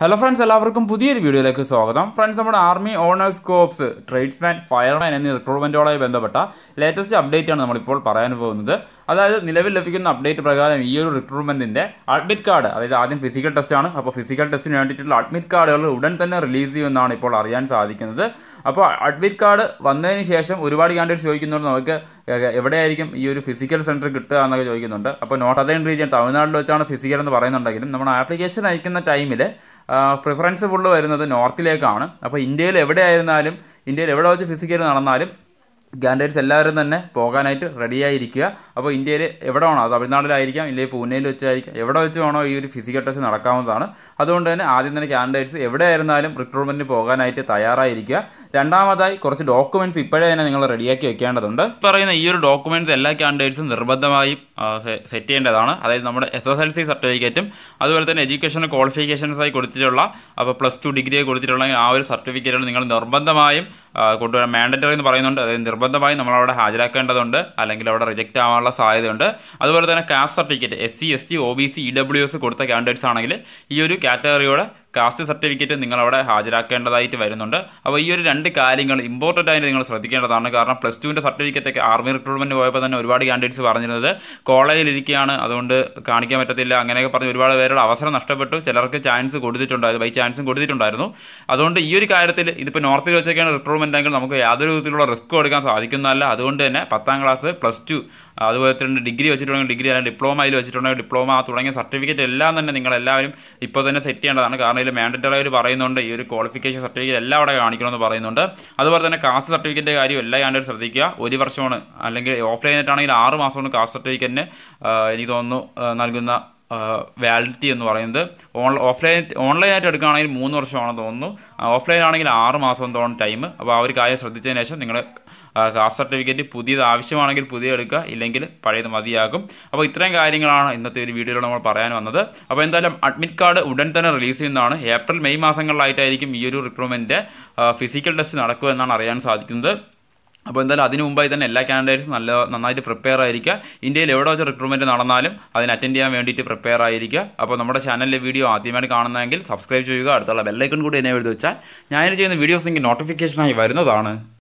hello friends എല്ലാവർക്കും പുതിയൊരു വീഡിയോയിലേക്ക് സ്വാഗതം ഫ്രണ്ട്സ് നമ്മുടെ army honours corps tradesman fireman എന്നീ റിക്രൂട്ട്മെൻറ്റുകളുമായി ബന്ധപ്പെട്ട ലേറ്റസ്റ്റ് അപ്ഡേറ്റ് ആണ് നമ്മളിപ്പോൾ പറയാൻ പോകുന്നത് അതായത് നിലവിൽ ലഭിക്കുന്ന അപ്ഡേറ്റ് പ്രകാരം ഈ ഒരു റിക്രൂട്ട്മെൻറ്റിൻ്റെ അഡ്മിറ്റ് കാർഡ് അതായത് ആദ്യം ഫിസിക്കൽ ടെസ്റ്റ് ആണ് അപ്പോൾ ഫിസിക്കൽ ടെസ്റ്റിന് വേണ്ടിയിട്ടുള്ള അഡ്മിറ്റ് കാർഡുകൾ ഉടൻ തന്നെ റിലീസ് ചെയ്യുമെന്നാണ് ഇപ്പോൾ അറിയാൻ സാധിക്കുന്നത് അപ്പോൾ അഡ്മിറ്റ് കാർഡ് വന്നതിന് ശേഷം ഒരുപാട് കാൻഡിഡേറ്റ്സ് ചോദിക്കുന്നുണ്ട് നമുക്ക് എവിടെയായിരിക്കും ഈ ഒരു ഫിസിക്കൽ സെൻറ്റർ കിട്ടുക എന്നൊക്കെ ചോദിക്കുന്നുണ്ട് അപ്പോൾ നോർത്ത് അതേൺ റീജിയൻ തമിഴ്നാട്ടിൽ വെച്ചാണ് ഫിസിക്കൽ എന്ന് പറയുന്നുണ്ടെങ്കിലും നമ്മുടെ ആപ്ലിക്കേഷൻ അയക്കുന്ന ടൈമിൽ പ്രിഫറൻസ് ഫുള്ള് വരുന്നത് നോർത്തിലേക്കാണ് അപ്പോൾ ഇന്ത്യയിൽ എവിടെയായിരുന്നാലും ഇന്ത്യയിൽ എവിടെ വെച്ച് ഫിസിക്കൽ നടന്നാലും കാൻഡിഡേറ്റ്സ് എല്ലാവരും തന്നെ പോകാനായിട്ട് റെഡിയായിരിക്കുക അപ്പോൾ ഇന്ത്യയിൽ എവിടെ വേണോ തമിഴ്നാട്ടിലായിരിക്കാം ഇല്ലെങ്കിൽ പൂനെയിൽ വെച്ചായിരിക്കാം എവിടെ വെച്ച് വേണോ ഈ ഒരു ഫിസിക്കൽ ടെസ്റ്റ് നടക്കാവുന്നതാണ് അതുകൊണ്ട് തന്നെ ആദ്യം തന്നെ കാൻഡിഡേറ്റ്സ് എവിടെയായിരുന്നാലും റിക്രൂട്ട്മെൻറ്റിന് പോകാനായിട്ട് തയ്യാറായിരിക്കുക രണ്ടാമതായി കുറച്ച് ഡോക്യുമെൻറ്റ്സ് ഇപ്പോഴേ തന്നെ നിങ്ങൾ റെഡിയാക്കി വെക്കേണ്ടതുണ്ട് പറയുന്ന ഈ ഒരു ഡോക്യുമെൻറ്റ്സ് എല്ലാ കാൻഡിഡേറ്റ്സും നിർബന്ധമായും സെറ്റ് ചെയ്യേണ്ടതാണ് അതായത് നമ്മുടെ എസ് എസ് എൽ സി സർട്ടിഫിക്കറ്റും അതുപോലെ തന്നെ എഡ്യൂക്കേഷൻ ക്വാളിഫിക്കേഷൻസായി കൊടുത്തിട്ടുള്ള അപ്പോൾ പ്ലസ് ടു ഡിഗ്രി കൊടുത്തിട്ടുള്ള ആ ഒരു സർട്ടിഫിക്കറ്റുകൾ നിങ്ങൾ നിർബന്ധമായും കൊണ്ടുവരാൻ മാൻഡറ്ററി എന്ന് പറയുന്നുണ്ട് അതായത് നിർബന്ധമായും നമ്മളവിടെ ഹാജരാക്കേണ്ടതുണ്ട് അല്ലെങ്കിൽ അവിടെ റിജക്റ്റ് ആവാനുള്ള സാധ്യതയുണ്ട് അതുപോലെ തന്നെ caste certificate S C S T O B C E W S കൊടുത്ത കാൻഡിഡേറ്റ്സ് ആണെങ്കിൽ ഈ ഒരു കാറ്റഗറിയുടെ കാസ്റ്റ് സർട്ടിഫിക്കറ്റ് നിങ്ങളവിടെ ഹാജരാക്കേണ്ടതായിട്ട് വരുന്നുണ്ട് അപ്പോൾ ഈ ഒരു രണ്ട് കാര്യങ്ങൾ ഇമ്പോർട്ടൻ്റ് ആയിട്ട് നിങ്ങൾ ശ്രദ്ധിക്കേണ്ടതാണ് കാരണം പ്ലസ് ടുവിൻ്റെ സർട്ടിഫിക്കറ്റ് ഒക്കെ ആർമി റിക്രൂട്ട്മെൻറ്റ് പോയപ്പോൾ തന്നെ ഒരുപാട് കാൻഡിഡേറ്റ്സ് പറഞ്ഞിരുന്നത് കോളേജിലിരിക്കുകയാണ് അതുകൊണ്ട് കാണിക്കാൻ പറ്റത്തില്ല അങ്ങനെയൊക്കെ പറഞ്ഞ് ഒരുപാട് പേരുടെ അവസരം നഷ്ടപ്പെട്ടു ചിലർക്ക് ചാൻസ് കൊടുത്തിട്ടുണ്ടായിരുന്നു ബൈ ചാൻസും കൊടുത്തിട്ടുണ്ടായിരുന്നു അതുകൊണ്ട് ഈ ഒരു കാര്യത്തിൽ ഇതിപ്പോൾ നോർത്തിൽ വെച്ചൊക്കെയാണ് റിക്രൂട്ട്മെൻ്റ് എങ്കിൽ നമുക്ക് യാതൊരു വിധത്തിലുള്ള റിസ്ക് എടുക്കാൻ സാധിക്കുന്നതല്ല അതുകൊണ്ട് തന്നെ പത്താം ക്ലാസ് പ്ലസ് ടു അതുപോലെ തന്നെ ഡിഗ്രി വെച്ചിട്ടുണ്ടെങ്കിൽ ഡിഗ്രി അല്ലെങ്കിൽ ഡിപ്ലോമയിൽ വെച്ചിട്ടുണ്ടെങ്കിൽ ഡിപ്ലോമ തുടങ്ങിയ സർട്ടിഫിക്കറ്റ് എല്ലാം തന്നെ നിങ്ങൾ എല്ലാവരും ഇപ്പോൾ തന്നെ സെറ്റ് ചെയ്യേണ്ടതാണ് കാരണം ഇതിൽ മാൻഡറ്ററി ആയിട്ട് പറയുന്നുണ്ട് ഈ ഒരു ക്വാളിഫിക്കേഷൻ സർട്ടിഫിക്കറ്റ് എല്ലാം അവിടെ കാണിക്കണമെന്ന് പറയുന്നുണ്ട് അതുപോലെ തന്നെ കാസ്റ്റ് സർട്ടിഫിക്കറ്റിൻ്റെ കാര്യം എല്ലാ കാൻഡിഡേറ്റ് ശ്രദ്ധിക്കുക ഒരു വർഷമാണ് അല്ലെങ്കിൽ ഓഫ്ലൈൻ ആയിട്ടാണെങ്കിൽ ആറ് മാസമാണ് കാസ്റ്റ് സർട്ടിഫിക്കറ്റിന് എനിക്ക് തോന്നുന്നു നൽകുന്ന വാലിഡിറ്റി എന്ന് പറയുന്നത് ഓൺ ഓഫ്ലൈൻ ഓൺലൈനായിട്ട് എടുക്കുകയാണെങ്കിൽ മൂന്ന് വർഷമാണെന്ന് തോന്നുന്നു ഓഫ്ലൈൻ ആണെങ്കിൽ ആറ് മാസം തോന്നുന്നു ടൈം അപ്പോൾ ആ ഒരു കാര്യം ശ്രദ്ധിച്ചതിന് ശേഷം നിങ്ങൾ കാസ്റ്റ് സർട്ടിഫിക്കറ്റ് പുതിയത് ആവശ്യമാണെങ്കിൽ പുതിയ എടുക്കുക ഇല്ലെങ്കിൽ പഴയത് മതിയാകും അപ്പോൾ ഇത്രയും കാര്യങ്ങളാണ് ഇന്നത്തെ ഒരു വീഡിയോയിൽ നമ്മൾ പറയാൻ വന്നത് അപ്പോൾ എന്തായാലും അഡ്മിറ്റ് കാർഡ് ഉടൻ തന്നെ റിലീസ് ചെയ്യുന്നതാണ് ഏപ്രിൽ മെയ് മാസങ്ങളിലായിട്ടായിരിക്കും ഈ ഒരു റിക്രൂട്ട്മെൻറ്റ് ഫിസിക്കൽ ടെസ്റ്റ് നടക്കുക എന്നാണ് അറിയാൻ സാധിക്കുന്നത് അപ്പോൾ എന്തായാലും അതിന് മുമ്പായി തന്നെ എല്ലാ കാൻഡിഡേറ്റ്സും നല്ല നന്നായിട്ട് പ്രിപ്പയർ ആയിരിക്കുക ഇന്ത്യയിൽ എവിടെ വെച്ച് റിക്രൂട്ട്മെൻറ്റ് നടന്നാലും അതിന് അറ്റൻഡ് ചെയ്യാൻ വേണ്ടിയിട്ട് പ്രിപ്പയർ ആയിരിക്കുക അപ്പോൾ നമ്മുടെ ചാനലിലെ വീഡിയോ ആദ്യമായിട്ട് കാണുന്നതെങ്കിൽ സബ്സ്ക്രൈബ് ചെയ്യുക അടുത്തുള്ള ബെല്ലൈക്കൺ കൂടി എന്നെ എഴുതി വെച്ചാൽ ഞാൻ ചെയ്യുന്ന വീഡിയോസ് നിങ്ങൾക്ക് നോട്ടിഫിക്കേഷനായി വരുന്നതാണ്